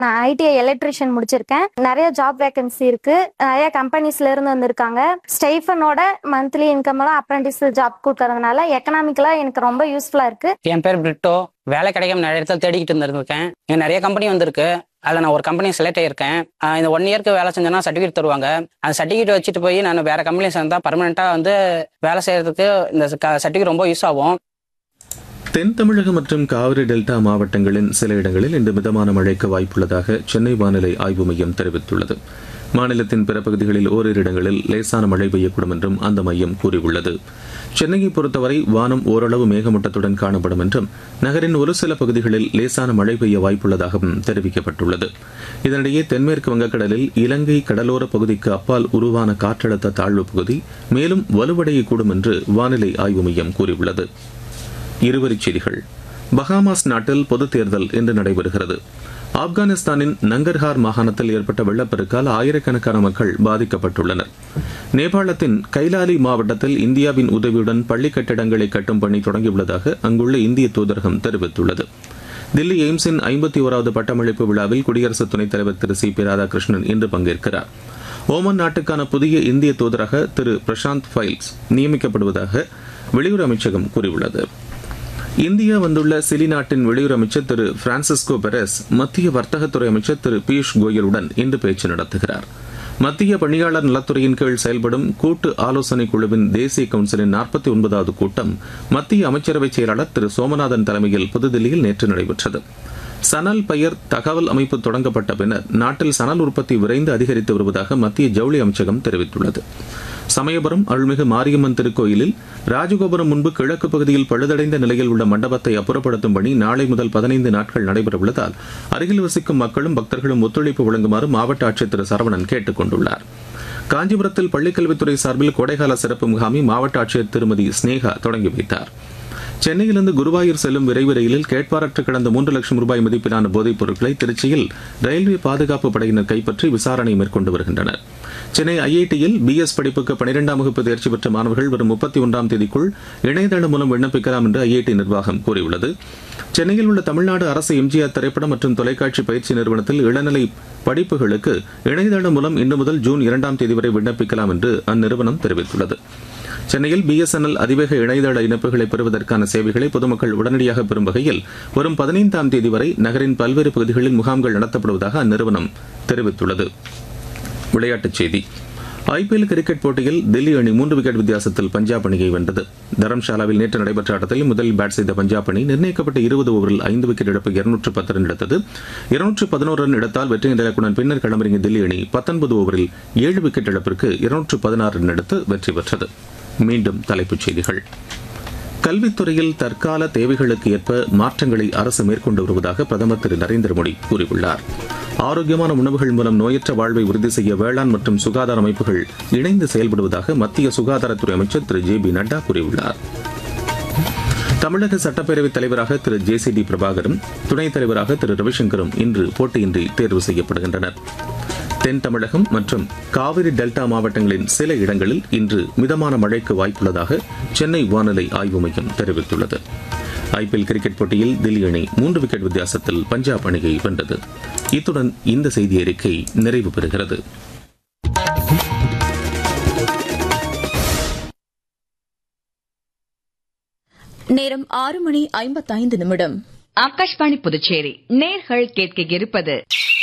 நான் ITI electrician முடிச்சிருக்கேன் நிறைய ஜாப் வேகன்சி இருக்கு நிறைய கம்பெனிஸ்ல இருந்து வந்திருக்காங்க ஸ்டைஃபனோட மந்த்லி இன்கம் எல்லாம் அப்ரண்டிஸ் ஜாப் கொடுக்கறதுனால எக்கனாமிக்கலா எனக்கு ரொம்ப யூஸ்ஃபுல்லா இருக்கு என் பேர் பிரிட்டோ வேலை கிடைக்காம நிறைய இடத்துல தேடிக்கிட்டு இருந்திருக்கேன் இங்க நிறைய கம்பெனி வந்திருக்கு அதில் நான் ஒரு கம்பெனி செலக்ட் ஆயிருக்கேன் ஆஹ் இந்த ஒன் இயர்க்கு வேலை செஞ்சேன்னா சர்டிஃபிகேட் தருவாங்க அந்த சர்டிஃபிகேட் வச்சுட்டு போய் நான் வேற கம்பெனி சேர்ந்தா பர்மனெண்ட்டாக வந்து வேலை செய்யறதுக்கு இந்த சர்டிஃபிகேட் ரொம்ப யூஸ் ஆகும் தென் தமிழகம் மற்றும் காவிரி டெல்டா மாவட்டங்களின் சில இடங்களில் இன்று மிதமான மழைக்கு வாய்ப்புள்ளதாக சென்னை வானிலை ஆய்வு மையம் தெரிவித்துள்ளது மாநிலத்தின் பிற பகுதிகளில் ஓரிரு இடங்களில் லேசான மழை பெய்யக்கூடும் என்றும் அந்த மையம் கூறியுள்ளது சென்னையை பொறுத்தவரை வானம் ஓரளவு மேகமூட்டத்துடன் காணப்படும் என்றும் நகரின் ஒரு சில பகுதிகளில் லேசான மழை பெய்ய வாய்ப்புள்ளதாகவும் தெரிவிக்கப்பட்டுள்ளது இதனிடையே தென்மேற்கு வங்கக்கடலில் இலங்கை கடலோர பகுதிக்கு அப்பால் உருவான காற்றழுத்த தாழ்வு பகுதி மேலும் வலுவடையக்கூடும் என்று வானிலை ஆய்வு மையம் கூறியுள்ளது இருவரிச் செய்திகள் பஹாமாஸ் நாட்டில் பொதுத் தேர்தல் இன்று நடைபெறுகிறது ஆப்கானிஸ்தானின் நங்கர்ஹார் மாகாணத்தில் ஏற்பட்ட வெள்ளப்பெருக்கால் ஆயிரக்கணக்கான மக்கள் பாதிக்கப்பட்டுள்ளனர் நேபாளத்தின் கைலாலி மாவட்டத்தில் இந்தியாவின் உதவியுடன் பள்ளி கட்டிடங்களை கட்டும் பணி தொடங்கியுள்ளதாக அங்குள்ள இந்திய தூதரகம் தெரிவித்துள்ளது தில்லி எய்ம்ஸின் ஐம்பத்தி ஓராவது பட்டமளிப்பு விழாவில் குடியரசு துணைத் தலைவர் திரு சி பி ராதாகிருஷ்ணன் இன்று பங்கேற்கிறார் ஓமன் நாட்டுக்கான புதிய இந்திய தூதராக திரு பிரசாந்த் ஃபைல்ஸ் நியமிக்கப்படுவதாக வெளியுறவு அமைச்சகம் கூறியுள்ளது இந்தியா வந்துள்ள சிலி நாட்டின் வெளியுறவு அமைச்சர் திரு பிரான்சிஸ்கோ பெரஸ் மத்திய வர்த்தகத்துறை அமைச்சர் திரு பியூஷ் கோயலுடன் இன்று பேச்சு நடத்துகிறார் மத்திய பணியாளர் நலத்துறையின் கீழ் செயல்படும் கூட்டு ஆலோசனை குழுவின் தேசிய கவுன்சிலின் நாற்பத்தி ஒன்பதாவது கூட்டம் மத்திய அமைச்சரவை செயலாளர் திரு சோமநாதன் தலைமையில் புதுதில்லியில் நேற்று நடைபெற்றது சணல் பெயர் தகவல் அமைப்பு தொடங்கப்பட்ட பின்னர் நாட்டில் சணல் உற்பத்தி விரைந்து அதிகரித்து வருவதாக மத்திய ஜவுளி அமைச்சகம் தெரிவித்துள்ளது சமயபுரம் அருள்மிகு மாரியம்மன் திருக்கோயிலில் ராஜகோபுரம் முன்பு கிழக்கு பகுதியில் பழுதடைந்த நிலையில் உள்ள மண்டபத்தை அப்புறப்படுத்தும் பணி நாளை முதல் பதினைந்து நாட்கள் நடைபெறவுள்ளதால் அருகில் வசிக்கும் மக்களும் பக்தர்களும் ஒத்துழைப்பு வழங்குமாறு மாவட்ட ஆட்சியர் திரு சரவணன் கேட்டுக் கொண்டுள்ளார் காஞ்சிபுரத்தில் பள்ளிக்கல்வித்துறை சார்பில் கோடைகால சிறப்பு முகாமை மாவட்ட ஆட்சியர் திருமதி ஸ்னேகா தொடங்கி வைத்தார் சென்னையிலிருந்து குருவாயூர் செல்லும் விரைவு ரயிலில் கேட்பாரற்று கிடந்த மூன்று லட்சம் ரூபாய் மதிப்பிலான போதைப் பொருட்களை திருச்சியில் ரயில்வே பாதுகாப்பு படையினர் கைப்பற்றி விசாரணை மேற்கொண்டு வருகின்றனர் சென்னை ஐஐடியில் பிஎஸ் படிப்புக்கு பனிரெண்டாம் வகுப்பு தேர்ச்சி பெற்ற மாணவர்கள் வரும் முப்பத்தி ஒன்றாம் தேதிக்குள் இணையதளம் மூலம் விண்ணப்பிக்கலாம் என்று ஐஐடி நிர்வாகம் கூறியுள்ளது சென்னையில் உள்ள தமிழ்நாடு அரசு எம்ஜிஆர் திரைப்படம் மற்றும் தொலைக்காட்சி பயிற்சி நிறுவனத்தில் இளநிலை படிப்புகளுக்கு இணையதளம் மூலம் இன்று முதல் ஜூன் இரண்டாம் தேதி வரை விண்ணப்பிக்கலாம் என்று அந்நிறுவனம் தெரிவித்துள்ளது சென்னையில் பிஎஸ்என்எல் அதிவேக இணையதள இணைப்புகளை பெறுவதற்கான சேவைகளை பொதுமக்கள் உடனடியாக பெறும் வகையில் வரும் பதினைந்தாம் தேதி வரை நகரின் பல்வேறு பகுதிகளில் முகாம்கள் நடத்தப்படுவதாக அந்நிறுவனம் தெரிவித்துள்ளது விளையாட்டுச் செய்தி ஐபிஎல் கிரிக்கெட் போட்டியில் தில்லி அணி மூன்று விக்கெட் வித்தியாசத்தில் பஞ்சாப் அணியை வென்றது தரம்ஷாலாவில் நேற்று நடைபெற்ற ஆட்டத்தில் முதலில் பேட் செய்த பஞ்சாப் அணி நிர்ணயிக்கப்பட்ட இருபது ஓவரில் ஐந்து விக்கெட் இழப்பு இருநூற்று பத்து ரன் எடுத்தது இருநூற்று பதினோரு ரன் எடுத்தால் வெற்றி இலக்குடன் பின்னர் களமிறங்கிய தில்லி அணி பத்தொன்பது ஓவரில் ஏழு விக்கெட் இழப்பிற்கு இருநூற்று பதினாறு ரன் எடுத்து வெற்றி பெற்றது மீண்டும் தலைப்புச் செய்திகள் கல்வித்துறையில் தற்கால தேவைகளுக்கு ஏற்ப மாற்றங்களை அரசு மேற்கொண்டு வருவதாக பிரதமர் திரு நரேந்திர மோடி கூறியுள்ளார் ஆரோக்கியமான உணவுகள் மூலம் நோயற்ற வாழ்வை உறுதி செய்ய வேளாண் மற்றும் சுகாதார அமைப்புகள் இணைந்து செயல்படுவதாக மத்திய சுகாதாரத்துறை அமைச்சர் திரு ஜே பி நட்டா கூறியுள்ளார் தமிழக சட்டப்பேரவைத் தலைவராக திரு ஜே சி டி பிரபாகரும் துணைத் தலைவராக திரு ரவிசங்கரும் இன்று போட்டியின்றி தேர்வு செய்யப்படுகின்றனர் தென் தமிழகம் மற்றும் காவிரி டெல்டா மாவட்டங்களின் சில இடங்களில் இன்று மிதமான மழைக்கு வாய்ப்புள்ளதாக சென்னை வானிலை ஆய்வு மையம் தெரிவித்துள்ளது ஐபிஎல் கிரிக்கெட் போட்டியில் தில்லி அணி மூன்று விக்கெட் வித்தியாசத்தில் பஞ்சாப் அணியை வென்றது இத்துடன் இந்த செய்தி அறிக்கை நிறைவு பெறுகிறது நேரம் ஆறு மணி ஐம்பத்தைந்து நிமிடம் ஆகாஷ்வாணி புதுச்சேரி நேர்கள் கேட்க இருப்பது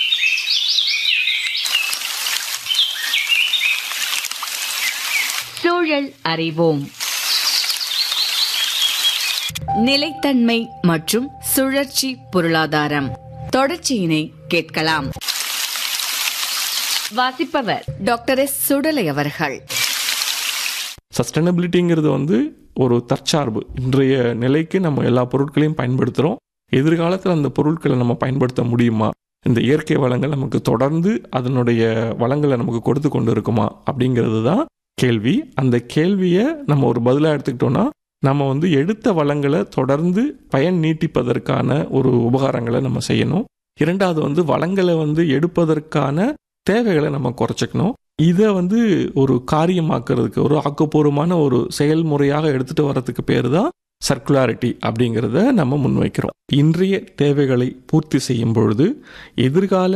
சூழல் அறிவோம் நிலைத்தன்மை மற்றும் சுழற்சி பொருளாதாரம் தொடர்ச்சியினை கேட்கலாம் வாசிப்பவர் டாக்டர் எஸ் சுடலை அவர்கள் சஸ்டைனபிலிட்டிங்கிறது வந்து ஒரு தற்சார்பு இன்றைய நிலைக்கு நம்ம எல்லா பொருட்களையும் பயன்படுத்துகிறோம் எதிர்காலத்தில் அந்த பொருட்களை நம்ம பயன்படுத்த முடியுமா இந்த இயற்கை வளங்கள் நமக்கு தொடர்ந்து அதனுடைய வளங்களை நமக்கு கொடுத்து கொண்டு இருக்குமா அப்படிங்கிறது தான் கேள்வி அந்த கேள்வியை நம்ம ஒரு பதிலாக எடுத்துக்கிட்டோம்னா நம்ம வந்து எடுத்த வளங்களை தொடர்ந்து பயன் நீட்டிப்பதற்கான ஒரு உபகாரங்களை நம்ம செய்யணும் இரண்டாவது வந்து வளங்களை வந்து எடுப்பதற்கான தேவைகளை நம்ம குறைச்சிக்கணும் இதை வந்து ஒரு காரியமாக்குறதுக்கு ஒரு ஆக்கப்பூர்வமான ஒரு செயல்முறையாக எடுத்துட்டு வர்றதுக்கு பேர் தான் சர்க்குலாரிட்டி அப்படிங்கிறத நம்ம முன்வைக்கிறோம் இன்றைய தேவைகளை பூர்த்தி செய்யும் பொழுது எதிர்கால